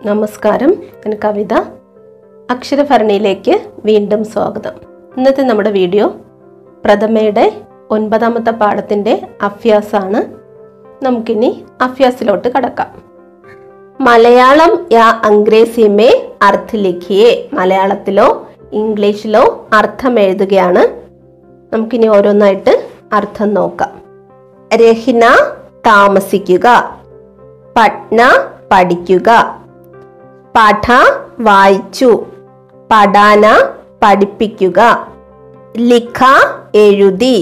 നമസ്കാരം ഞാൻ കവിത അക്ഷരഭരണിയിലേക്ക് വീണ്ടും സ്വാഗതം ഇന്നത്തെ നമ്മുടെ വീഡിയോ പ്രഥമയുടെ ഒൻപതാമത്തെ പാഠത്തിൻ്റെ അഭ്യാസാണ് നമുക്കിനി അഭ്യാസിലോട്ട് കടക്കാം മലയാളം യാ അംഗ്രേസി മേ അർത്ഥ ലിഖിയെ മലയാളത്തിലോ ഇംഗ്ലീഷിലോ അർത്ഥം എഴുതുകയാണ് നമുക്കിനി ഓരോന്നായിട്ട് അർത്ഥം നോക്കാം രഹിന താമസിക്കുക പട്ന പഠിക്കുക പഠ വായിച്ചു പഠാന പഠിപ്പിക്കുക ലിഖ എഴുതി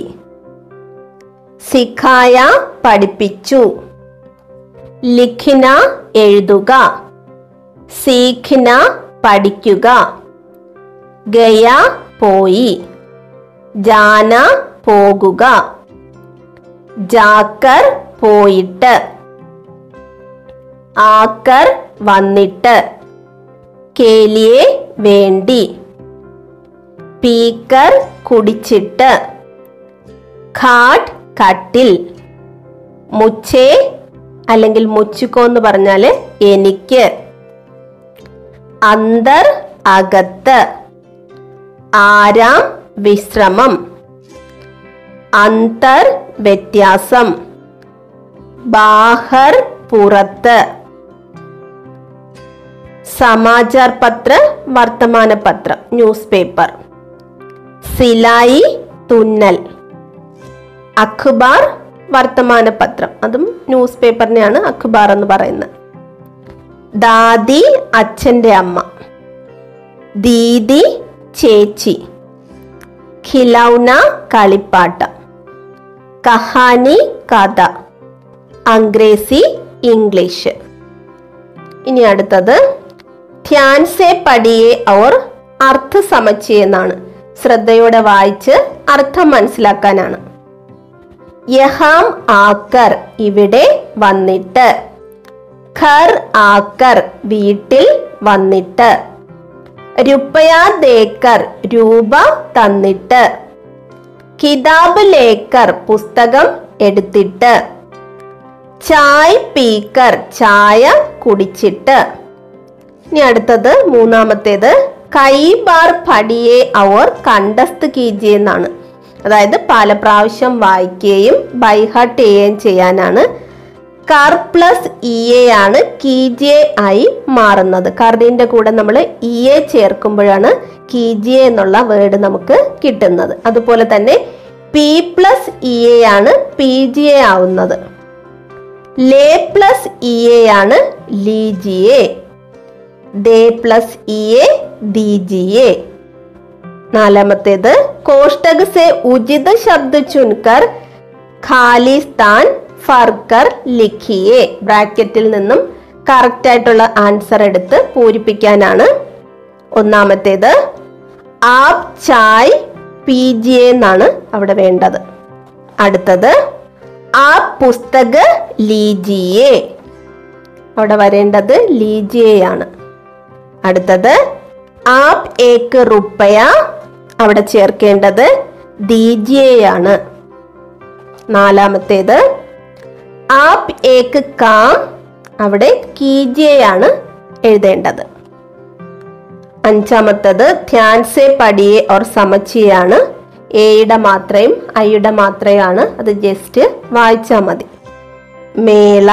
സിഖായ പഠിപ്പിച്ചു ലിഖിന എഴുതുക സീഖിന പഠിക്കുക ഗയ പോയി ജാന പോകുക ജാക്കർ പോയിട്ട് ആക്കർ വന്നിട്ട് കേലിയെ വേണ്ടി പീക്കർ കുടിച്ചിട്ട് ഖാട്ട് കട്ടിൽ മുച്ചേ അല്ലെങ്കിൽ മുച്ചുക്കോ എന്ന് പറഞ്ഞാൽ എനിക്ക് അന്തർ അകത്ത് ആരാം വിശ്രമം അന്തർ വ്യത്യാസം ബാഹർ പുറത്ത് സമാചാർ പത്ര വർത്തമാന പത്രം ന്യൂസ് പേപ്പർ സിലായി തുന്നൽ അഖ്ബാർ വർത്തമാന പത്രം അതും ന്യൂസ് പേപ്പറിനെയാണ് അഖ്ബാർ എന്ന് പറയുന്നത് ദാദി അച്ഛൻ്റെ അമ്മ ദീദി ചേച്ചി ഖിലൗന കളിപ്പാട്ടം കഹാനി കഥ അംഗ്രേസി ഇംഗ്ലീഷ് ഇനി അടുത്തത് ധ്യാൻ സെ പഠിയെ ഓർ അർത്ഥ സമച്ചി എന്നാണ് ശ്രദ്ധയോടെ വായിച്ച് അർത്ഥം മനസ്സിലാക്കാനാണ് യഹാം ആക്കർ ഇവിടെ വന്നിട്ട് ഖർ ആക്കർ വീട്ടിൽ വന്നിട്ട് രുപ്പയാ ദേക്കർ രൂപ തന്നിട്ട് കിതാബ് ലേക്കർ പുസ്തകം എടുത്തിട്ട് ചായ് പീക്കർ ചായ കുടിച്ചിട്ട് ഇനി അടുത്തത് മൂന്നാമത്തേത് കൈ ബാർ പടിയെ അവർ കണ്ടസ്ത് കീജിയെ എന്നാണ് അതായത് പല പ്രാവശ്യം വായിക്കുകയും ബൈഹാർട്ട് ചെയ്യുകയും ചെയ്യാനാണ് കർ പ്ലസ് ഇ എ ആണ് കീജിയെ ആയി മാറുന്നത് കറിന്റെ കൂടെ നമ്മൾ ഇ എ ചേർക്കുമ്പോഴാണ് കീജിയെ എന്നുള്ള വേർഡ് നമുക്ക് കിട്ടുന്നത് അതുപോലെ തന്നെ പി പ്ലസ് ഇ എ ആണ് പി ജി എ ആവുന്നത് ലേ പ്ലസ് ഇ എ ആണ് ലീജിയെ ദേ പ്ലസ് ഇ എ ദീജിയെ നാലാമത്തേത് കോഷ്ടക് സെ ഉചിത ശബ്ദ ചുൻകർ ഖാലി സ്ഥാൻ ഫർക്കർ ലിഖിയെ ബ്രാക്കറ്റിൽ നിന്നും കറക്റ്റ് ആയിട്ടുള്ള ആൻസർ എടുത്ത് പൂരിപ്പിക്കാനാണ് ഒന്നാമത്തേത് ആപ് ചായ് പി ജി എന്നാണ് അവിടെ വേണ്ടത് അടുത്തത് ആ പുസ്തക ലീജിയെ അവിടെ വരേണ്ടത് ലീജിയെയാണ് അടുത്തത് ആപ് ഏക്ക് റുപ്പയ അവിടെ ചേർക്കേണ്ടത് ദീജിയെയാണ് നാലാമത്തേത് ആപ് ഏക്ക് കാം അവിടെ കീജിയെയാണ് എഴുതേണ്ടത് അഞ്ചാമത്തത് ധ്യാൻസെ പടിയെ ഓർ സമച്ചിയാണ് എയുടെ മാത്രയും ഐയുടെ മാത്രയാണ് അത് ജസ്റ്റ് വായിച്ചാൽ മതി മേള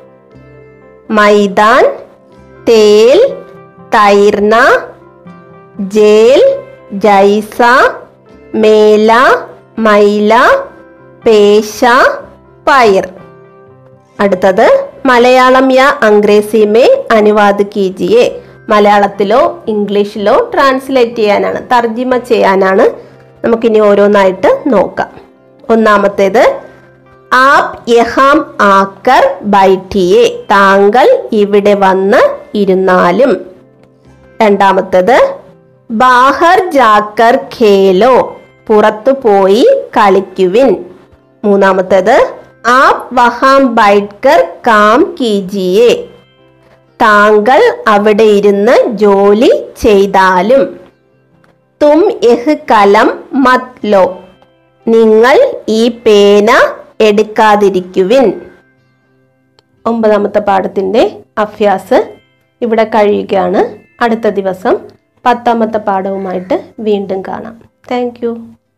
മൈതാൻ തേൽ തൈർന ജേൽ ജൈസ മേല മൈല പേശ പയർ അടുത്തത് മലയാളം യാ അംഗ്രേസി മേ അനുവാദ് കീജിയെ മലയാളത്തിലോ ഇംഗ്ലീഷിലോ ട്രാൻസ്ലേറ്റ് ചെയ്യാനാണ് തർജിമ ചെയ്യാനാണ് നമുക്കിനി ഓരോന്നായിട്ട് നോക്കാം ഒന്നാമത്തേത് ആപ് യഹാം ആക്കർ ബൈഠിയെ താങ്കൾ ഇവിടെ വന്ന് ഇരുന്നാലും രണ്ടാമത്തത് ബാഹർ ജാക്കർ ഖേലോ പുറത്തു പോയി കളിക്കുവിൻ മൂന്നാമത്തത് ആപ് വഹാം ബൈഠ്കർ കാം കീജിയെ താങ്കൾ അവിടെ ഇരുന്ന് ജോലി ചെയ്താലും തും എഹ് കലം മത് ലോ നിങ്ങൾ ഈ പേന എടുക്കാതിരിക്കുവിൻ ഒമ്പതാമത്തെ പാഠത്തിന്റെ അഭ്യാസ് ഇവിടെ കഴിയുകയാണ് അടുത്ത ദിവസം പത്താമത്തെ പാഠവുമായിട്ട് വീണ്ടും കാണാം താങ്ക്